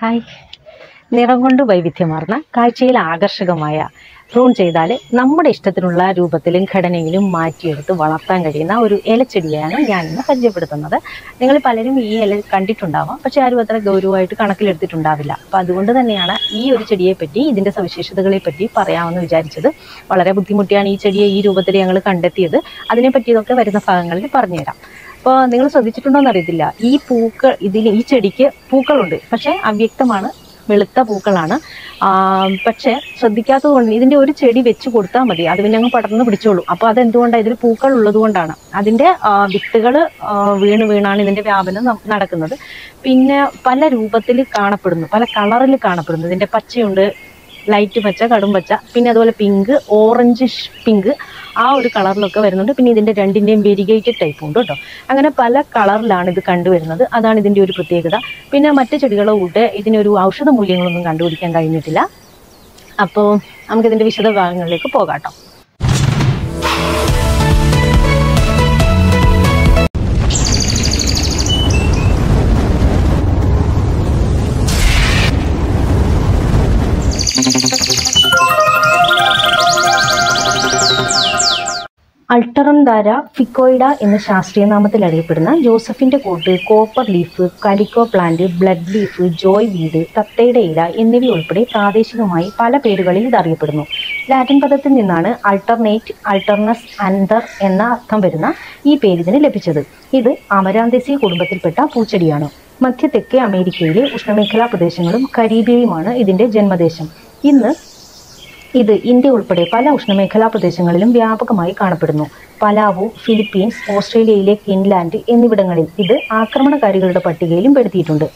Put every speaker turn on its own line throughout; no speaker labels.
hi നിറം കൊണ്ട് വൈവിധ്യമാർന്ന കാഴ്ചയിൽ ആകർഷകമായ പ്രൂൺ ചെയ്താൽ നമ്മുടെ ഇഷ്ടത്തിനുള്ള രൂപത്തിലും ഘടനയിലും മാറ്റിയെടുത്ത് വളർത്താൻ കഴിയുന്ന ഒരു ഇലച്ചെടിയാണ് ഞാൻ ഇന്ന് പരിചയപ്പെടുത്തുന്നത് നിങ്ങൾ പലരും ഈ ഇല കണ്ടിട്ടുണ്ടാവാം പക്ഷെ ആരും അത്ര ഗൗരവമായിട്ട് കണക്കിലെടുത്തിട്ടുണ്ടാവില്ല അപ്പം അതുകൊണ്ട് തന്നെയാണ് ഈ ഒരു ചെടിയെ പറ്റി ഇതിൻ്റെ സവിശേഷതകളെ പറ്റി പറയാമെന്ന് വിചാരിച്ചത് വളരെ ബുദ്ധിമുട്ടിയാണ് ഈ ചെടിയെ ഈ രൂപത്തിൽ ഞങ്ങൾ കണ്ടെത്തിയത് അതിനെ പറ്റിയതൊക്കെ വരുന്ന ഭാഗങ്ങളിൽ പറഞ്ഞുതരാം അപ്പോൾ നിങ്ങൾ ശ്രദ്ധിച്ചിട്ടുണ്ടോന്ന് അറിയത്തില്ല ഈ പൂക്കൾ ഇതിൽ ഈ ചെടിക്ക് പൂക്കളുണ്ട് പക്ഷെ അവ്യക്തമാണ് വെളുത്ത പൂക്കളാണ് ആ, പക്ഷെ ശ്രദ്ധിക്കാത്തത് കൊണ്ട് ഇതിന്റെ ഒരു ചെടി വെച്ച് കൊടുത്താൽ മതി അത് പിന്നെ അങ്ങ് പടർന്ന് പിടിച്ചോളൂ അപ്പോൾ അതെന്തുകൊണ്ടാണ് ഇതിൽ പൂക്കൾ ഉള്ളത് കൊണ്ടാണ് അതിന്റെ വിത്തുകൾ വീണ് വീണാണ് ഇതിന്റെ വ്യാപനം ന- നടക്കുന്നത് പിന്നെ പല രൂപത്തിൽ കാണപ്പെടുന്നു പല കളറിൽ കാണപ്പെടുന്നു ഇതിന്റെ പച്ചയുണ്ട് ലൈറ്റ് പച്ച കടും പച്ച പിന്നെ അതുപോലെ പിങ്ക് ഓറഞ്ച് പിങ്ക് ആ ഒരു കളറിലൊക്കെ വരുന്നുണ്ട് പിന്നെ ഇതിന്റെ രണ്ടിന്റെയും വെരിഗേറ്റഡ് ടൈപ്പ് ഉണ്ട് കേട്ടോ അങ്ങനെ പല കളറിലാണ് ഇത് കണ്ടുവരുന്നത് അതാണ് ഇതിന്റെ ഒരു പ്രത്യേകത പിന്നെ മറ്റു ചെടികളോ കൂട്ട് ഇതിനൊരു ഔഷധ മൂല്യങ്ങളൊന്നും കണ്ടുപിടിക്കാൻ കഴിഞ്ഞിട്ടില്ല അപ്പോൾ നമുക്ക് ഇതിന്റെ വിശദ ഭാഗങ്ങളിലേക്ക് പോകാം കേട്ടോ അൾട്ടറം ധാര ഫിക്കോയിഡ എന്ന ശാസ്ത്രീയ നാമത്തിൽ അറിയപ്പെടുന്ന ജോസഫിന്റെ കൂട്ട് copper leaf calico plant blood leaf joy weed തത്തയുടെ ഇല എന്നിവയുൾപ്പെടെ പ്രാദേശികമായി പല പേരുകളിൽ ഇത് അറിയപ്പെടുന്നു ലാറ്റിൻ പദത്തിൽ നിന്നാണ് അൾട്ടർനേറ്റ് അൾട്ടർനസ് അന്തർ എന്ന അർത്ഥം വരുന്ന ഈ പേര് ഇതിന് ലഭിച്ചത് ഇത് അമരാന്തസി കുടുംബത്തിൽപ്പെട്ട പൂച്ചെടിയാണ് മധ്യ തെക്കേ അമേരിക്കയിലെ ഉഷ്ണമേഖലാ പ്രദേശങ്ങളും കരീബിയയുമാണ് ഇതിന്റെ ജന്മദേശം ഇന്ന് ഇത് ഇന്ത്യ ഉൾപ്പെടെ പല ഉഷ്ണമേഖലാ പ്രദേശങ്ങളിലും വ്യാപകമായി കാണപ്പെടുന്നു പലാവു ഫിലിപ്പീൻസ് ഓസ്ട്രേലിയയിലെ കിൻലാൻഡ് എന്നിവിടങ്ങളിൽ ഇത് ആക്രമണകാരികളുടെ പട്ടികയിലും പെടുത്തിയിട്ടുണ്ട്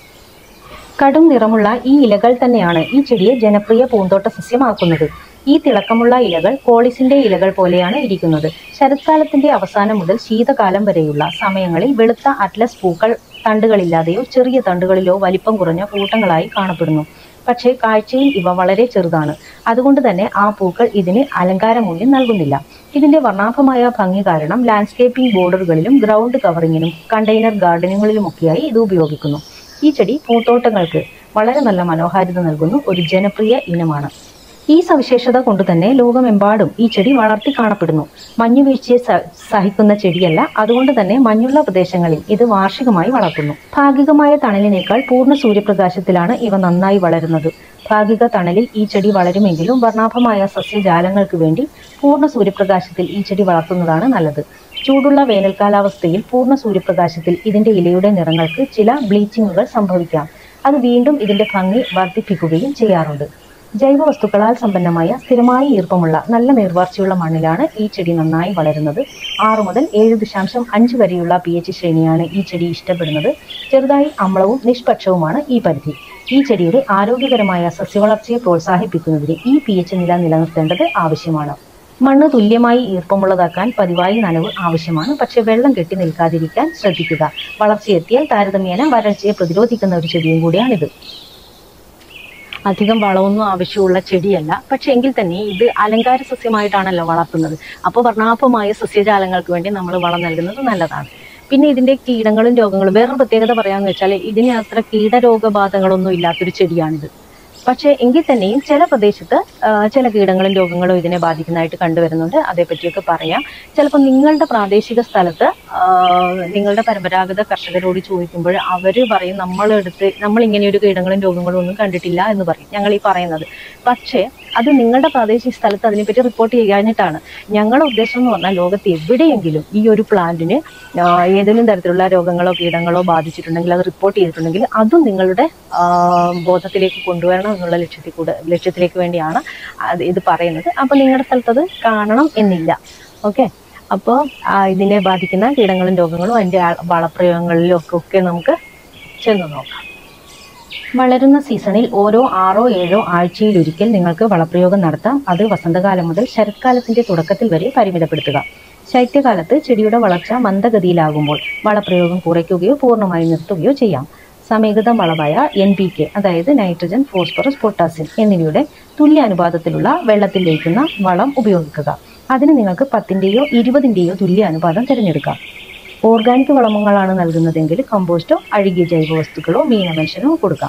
കടും നിറമുള്ള ഈ ഇലകൾ തന്നെയാണ് ഈ ചെടിയെ ജനപ്രിയ പൂന്തോട്ട സസ്യമാക്കുന്നത് ഈ തിളക്കമുള്ള ഇലകൾ കോളിസിന്റെ ഇലകൾ പോലെയാണ് ഇരിക്കുന്നത് ശരത്കാലത്തിന്റെ അവസാനം മുതൽ ശീതകാലം വരെയുള്ള സമയങ്ങളിൽ വെളുത്ത അറ്റ്ലസ് പൂക്കൾ തണ്ടുകളില്ലാതെയോ ചെറിയ തണ്ടുകളിലോ വലിപ്പം കുറഞ്ഞ കൂട്ടങ്ങളായി കാണപ്പെടുന്നു പക്ഷേ കാഴ്ചയിൽ ഇവ വളരെ ചെറുതാണ് അതുകൊണ്ട് തന്നെ ആ പൂക്കൾ ഇതിന് അലങ്കാര മൂല്യം നൽകുന്നില്ല ഇതിന്റെ വർണ്ണാഭമായ ഭംഗി കാരണം ലാൻഡ്സ്കേപ്പിംഗ് ബോർഡറുകളിലും ഗ്രൗണ്ട് കവറിങ്ങിനും കണ്ടെയ്നർ ഗാർഡനുകളിലുമൊക്കെയായി ഇത് ഉപയോഗിക്കുന്നു ഈ ചെടി പൂത്തോട്ടങ്ങൾക്ക് വളരെ നല്ല മനോഹാരിത നൽകുന്ന ഒരു ജനപ്രിയ ഇനമാണ് ഈ സവിശേഷത കൊണ്ട് തന്നെ ലോകമെമ്പാടും ഈ ചെടി വളർത്തി കാണപ്പെടുന്നു മഞ്ഞുവീഴ്ചയെ സ- സഹിക്കുന്ന ചെടിയല്ല അതുകൊണ്ട് തന്നെ മഞ്ഞുള്ള പ്രദേശങ്ങളിൽ ഇത് വാർഷികമായി വളർത്തുന്നു ഭാഗികമായ തണലിനേക്കാൾ പൂർണ്ണ സൂര്യപ്രകാശത്തിലാണ് ഇവ നന്നായി വളരുന്നത് ഭാഗിക തണലിൽ ഈ ചെടി വളരുമെങ്കിലും വർണ്ണാഭമായ സസ്യജാലങ്ങൾക്ക് വേണ്ടി പൂർണ്ണ സൂര്യപ്രകാശത്തിൽ ഈ ചെടി വളർത്തുന്നതാണ് നല്ലത് ചൂടുള്ള വേനൽക്കാലാവസ്ഥയിൽ പൂർണ്ണ സൂര്യപ്രകാശത്തിൽ ഇതിന്റെ ഇലയുടെ നിറങ്ങൾക്ക് ചില ബ്ലീച്ചിങ്ങുകൾ സംഭവിക്കാം അത് വീണ്ടും ഇതിന്റെ ഭംഗി വർദ്ധിപ്പിക്കുകയും ചെയ്യാറുണ്ട് ജൈവ വസ്തുക്കളാൽ സമ്പന്നമായ സ്ഥിരമായ ഈർപ്പമുള്ള നല്ല നീർവാർച്ചയുള്ള മണ്ണിലാണ് ഈ ചെടി നന്നായി വളരുന്നത് ആറ് മുതൽ ഏഴ് ദശാംശം അഞ്ച് വരെയുള്ള പി എച്ച് ശ്രേണിയാണ് ഈ ചെടി ഇഷ്ടപ്പെടുന്നത് ചെറുതായി അമ്ലവും നിഷ്പക്ഷവുമാണ് ഈ പരിധി ഈ ചെടിയുടെ ആരോഗ്യകരമായ സസ്യവളർച്ചയെ പ്രോത്സാഹിപ്പിക്കുന്നതിന് ഈ പി എച്ച് നില നിലനിർത്തേണ്ടത് ആവശ്യമാണ് മണ്ണ് തുല്യമായി ഈർപ്പമുള്ളതാക്കാൻ പതിവായി നനവ് ആവശ്യമാണ് പക്ഷേ വെള്ളം കെട്ടി നിൽക്കാതിരിക്കാൻ ശ്രദ്ധിക്കുക വളർച്ചയെത്തിയാൽ താരതമ്യേന വരൾച്ചയെ പ്രതിരോധിക്കുന്ന ഒരു ചെടിയും കൂടിയാണിത് അധികം വളമൊന്നും ആവശ്യമുള്ള ചെടിയല്ല പക്ഷെ എങ്കിൽ തന്നെ ഇത് അലങ്കാര സസ്യമായിട്ടാണല്ലോ വളർത്തുന്നത് അപ്പോൾ വർണ്ണാഭമായ സസ്യജാലങ്ങൾക്ക് വേണ്ടി നമ്മൾ വളം നൽകുന്നത് നല്ലതാണ് പിന്നെ ഇതിന്റെ കീടങ്ങളും രോഗങ്ങളും വേറൊരു പ്രത്യേകത പറയാന്ന് വെച്ചാൽ ഇതിന് അത്ര കീടരോഗബാധകളൊന്നും ഇല്ലാത്തൊരു ചെടിയാണിത് പക്ഷേ എങ്കിൽ തന്നെയും ചില പ്രദേശത്ത് ആ, ചില കീടങ്ങളും രോഗങ്ങളും ഇതിനെ ബാധിക്കുന്നതായിട്ട് കണ്ടുവരുന്നുണ്ട് അതേപ്പറ്റിയൊക്കെ പറയാം ചിലപ്പോൾ നിങ്ങളുടെ പ്രാദേശിക സ്ഥലത്ത് ആ, നിങ്ങളുടെ പരമ്പരാഗത കർഷകരോട് ചോദിക്കുമ്പോൾ അവർ പറയും നമ്മളെടുത്ത് നമ്മൾ ഇങ്ങനെ ഒരു കീടങ്ങളും രോഗങ്ങളും ഒന്നും കണ്ടിട്ടില്ല എന്ന് പറയും ഞങ്ങൾ ഈ പറയുന്നത് പക്ഷേ അത് നിങ്ങളുടെ പ്രാദേശിക സ്ഥലത്ത് അതിനെപ്പറ്റി റിപ്പോർട്ട് ചെയ്യാഞ്ഞിട്ടാണ് ഞങ്ങളുടെ ഉദ്ദേശം എന്ന് പറഞ്ഞാൽ ലോകത്ത് എവിടെയെങ്കിലും ഈ ഒരു പ്ലാന്റിന് ആ, ഏതെങ്കിലും തരത്തിലുള്ള രോഗങ്ങളോ കീടങ്ങളോ ബാധിച്ചിട്ടുണ്ടെങ്കിൽ അത് റിപ്പോർട്ട് ചെയ്തിട്ടുണ്ടെങ്കിൽ അതും നിങ്ങളുടെ ആ, ബോധത്തിലേക്ക് കൊണ്ടുവരണം എന്നുള്ള ലക്ഷ്യത്തിൽ കൂടെ ലക്ഷ്യത്തിലേക്ക് വേണ്ടിയാണ് അത് ഇത് പറയുന്നത് അപ്പോൾ നിങ്ങളുടെ സ്ഥലത്ത് അത് കാണണം എന്നില്ല ഓക്കെ അപ്പോൾ ഇതിനെ ബാധിക്കുന്ന കീടങ്ങളും രോഗങ്ങളും അതിൻ്റെ ആ- വളപ്രയോഗങ്ങളിലും ഒക്കെ ഒക്കെ നമുക്ക് ചെന്ന് നോക്കാം വളരുന്ന സീസണിൽ ഓരോ ആറോ ഏഴോ ആഴ്ചയിലൊരിക്കൽ നിങ്ങൾക്ക് വളപ്രയോഗം നടത്താം അത് വസന്തകാലം മുതൽ ശരത്കാലത്തിന്റെ തുടക്കത്തിൽ വരെ പരിമിതപ്പെടുത്തുക ശൈത്യകാലത്ത് ചെടിയുടെ വളർച്ച മന്ദഗതിയിലാകുമ്പോൾ വളപ്രയോഗം കുറയ്ക്കുകയോ പൂർണ്ണമായി നിർത്തുകയോ ചെയ്യാം സമീകൃത വളമായ എൻ പി കെ അതായത് നൈട്രജൻ ഫോസ്ഫറസ് പൊട്ടാസ്യം എന്നിവയുടെ തുല്യ അനുപാതത്തിലുള്ള വെള്ളത്തിൽ ലയിക്കുന്ന വളം ഉപയോഗിക്കുക അതിന് നിങ്ങൾക്ക് പത്തിൻ്റെയോ ഇരുപതിൻ്റെയോ തുല്യ അനുപാതം തിരഞ്ഞെടുക്കാം ഓർഗാനിക് വളങ്ങളാണ് നൽകുന്നതെങ്കിൽ കമ്പോസ്റ്റോ അഴുകിയ ജൈവവസ്തുക്കളോ മീനമനുഷ്യനോ കൊടുക്കാം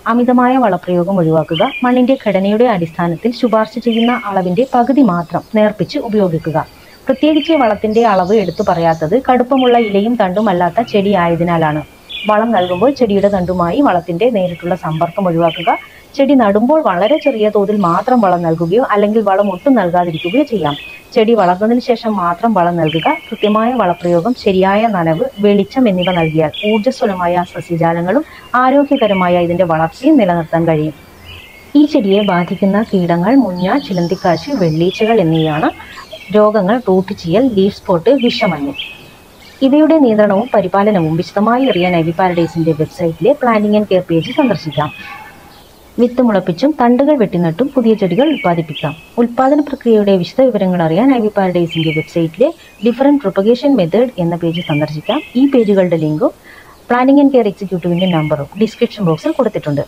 അമിതമായ വളപ്രയോഗം ഒഴിവാക്കുക മണ്ണിന്റെ ഘടനയുടെ അടിസ്ഥാനത്തിൽ ശുപാർശ ചെയ്യുന്ന അളവിന്റെ പകുതി മാത്രം നേർപ്പിച്ച് ഉപയോഗിക്കുക പ്രത്യേകിച്ച് വളത്തിന്റെ അളവ് എടുത്തു പറയാത്തത് കടുപ്പമുള്ള ഇലയും തണ്ടും അല്ലാത്ത ചെടി ആയതിനാലാണ് വളം നൽകുമ്പോൾ ചെടിയുടെ തണ്ടുമായി വളത്തിന്റെ നേരിട്ടുള്ള സമ്പർക്കം ഒഴിവാക്കുക ചെടി നടുമ്പോൾ വളരെ ചെറിയ തോതിൽ മാത്രം വളം നൽകുകയോ അല്ലെങ്കിൽ വളം ഒട്ടും നൽകാതിരിക്കുകയോ ചെയ്യാം ചെടി വളർന്നതിന് ശേഷം മാത്രം വളം നൽകുക കൃത്യമായ വളപ്രയോഗം ശരിയായ നനവ് വെളിച്ചം എന്നിവ നൽകിയാൽ ഊർജ്ജസ്വലമായ സസ്യജാലങ്ങളും ആരോഗ്യകരമായ ഇതിന്റെ വളർച്ചയും നിലനിർത്താൻ കഴിയും ഈ ചെടിയെ ബാധിക്കുന്ന കീടങ്ങൾ മുഞ്ഞ ചിലന്തിക്കാശ് വെള്ളീച്ചകൾ എന്നിവയാണ് രോഗങ്ങൾ റൂട്ട് ചെയ്യൽ ലീഫ് സ്പോട്ട് വിഷമഞ്ഞ് ഇവയുടെ നിയന്ത്രണവും പരിപാലനവും വിശദമായി അറിയാൻ ഐവി പാരഡൈസിന്റെ വെബ്സൈറ്റിലെ പ്ലാന്റിംഗ് ആൻഡ് കെയർ പേജ് സന്ദർശിക്കാം വിത്ത് മുളപ്പിച്ചും തണ്ടുകൾ വെട്ടിനട്ടും പുതിയ ചെടികൾ ഉൽപ്പാദിപ്പിക്കാം ഉൽപാദന പ്രക്രിയയുടെ വിശദ വിവരങ്ങൾ അറിയാൻ ഐവി പാരഡൈസിന്റെ വെബ്സൈറ്റിലെ ഡിഫറൻറ്റ് പ്രൊപ്പഗേഷൻ മെത്തേഡ് എന്ന പേജ് സന്ദർശിക്കാം ഈ പേജുകളുടെ ലിങ്കും പ്ലാനിംഗ് ആൻഡ് കെയർ എക്സിക്യൂട്ടീവിന്റെ നമ്പറും ഡിസ്ക്രിപ്ഷൻ ബോക്സിൽ കൊടുത്തിട്ടുണ്ട്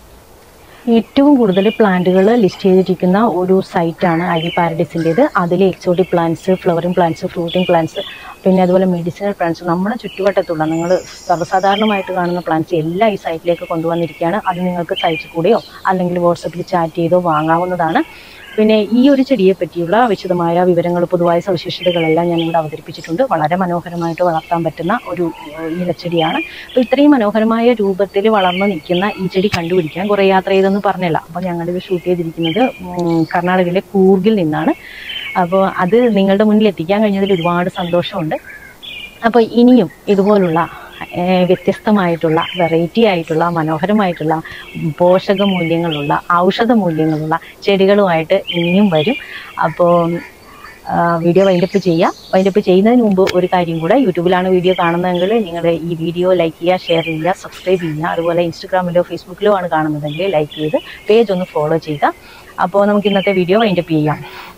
ഏറ്റവും കൂടുതൽ പ്ലാന്റുകൾ ലിസ്റ്റ് ചെയ്തിരിക്കുന്ന ഒരു സൈറ്റാണ് ഐ വി പാരഡൈസിൻ്റേത് അതിൽ exotic plants flowering plants fruiting plants പിന്നെ അതുപോലെ മെഡിസിനൽ പ്ലാന്റ്സ് നമ്മുടെ ചുറ്റുവട്ടത്തുള്ള നിങ്ങൾ സർവ്വസാധാരണമായിട്ട് കാണുന്ന പ്ലാന്റ്സ് എല്ലാം ഈ സൈറ്റിലേക്ക് കൊണ്ടുവന്നിരിക്കുകയാണ് അത് നിങ്ങൾക്ക് സൈറ്റിൽ കൂടെയോ അല്ലെങ്കിൽ വാട്സപ്പിൽ ചാറ്റ് ചെയ്തോ വാങ്ങാവുന്നതാണ് പിന്നെ ഈ ഒരു ചെടിയെ പറ്റിയുള്ള വിശദമായ വിവരങ്ങൾ പൊതുവായ സവിശേഷതകളെല്ലാം ഞാൻ ഇവിടെ അവതരിപ്പിച്ചിട്ടുണ്ട് വളരെ മനോഹരമായിട്ട് വളർത്താൻ പറ്റുന്ന ഒരു ഏഹ്, ഇലച്ചെടിയാണ് അപ്പോൾ ഇത്രയും മനോഹരമായ രൂപത്തിൽ വളർന്നു നിൽക്കുന്ന ഈ ചെടി കണ്ടുപിടിക്കാൻ കുറേ യാത്ര ചെയ്തെന്ന് പറഞ്ഞില്ല അപ്പോൾ ഞങ്ങളിത് ഷൂട്ട് ചെയ്തിരിക്കുന്നത് ഉം, കർണാടകയിലെ കൂർഗിൽ നിന്നാണ് അപ്പോൾ അത് നിങ്ങളുടെ മുന്നിൽ എത്തിക്കാൻ കഴിഞ്ഞതിൽ ഒരുപാട് സന്തോഷമുണ്ട് അപ്പോൾ ഇനിയും ഇതുപോലുള്ള ഏഹ്, വ്യത്യസ്തമായിട്ടുള്ള വെറൈറ്റി ആയിട്ടുള്ള മനോഹരമായിട്ടുള്ള ഉം, പോഷക മൂല്യങ്ങളുള്ള ഔഷധ മൂല്യങ്ങളുള്ള ചെടികളുമായിട്ട് ഇനിയും വരും അപ്പോൾ ആ, വീഡിയോ വൈൻഡപ്പ് ചെയ്യാം വൈൻഡപ്പ് ചെയ്യുന്നതിന് മുമ്പ് ഒരു കാര്യം കൂടെ യൂട്യൂബിലാണ് വീഡിയോ കാണുന്നതെങ്കിൽ നിങ്ങൾ ഈ വീഡിയോ ലൈക്ക് ചെയ്യുക ഷെയർ ചെയ്യുക സബ്സ്ക്രൈബ് ചെയ്യുക അതുപോലെ ഇൻസ്റ്റഗ്രാമിലോ ഫേസ്ബുക്കിലോ ആണ് കാണുന്നതെങ്കിൽ ലൈക്ക് ചെയ്ത് പേജ് ഒന്ന് ഫോളോ ചെയ്യുക അപ്പോൾ നമുക്ക് ഇന്നത്തെ വീഡിയോ വൈൻഡപ്പ് ചെയ്യാം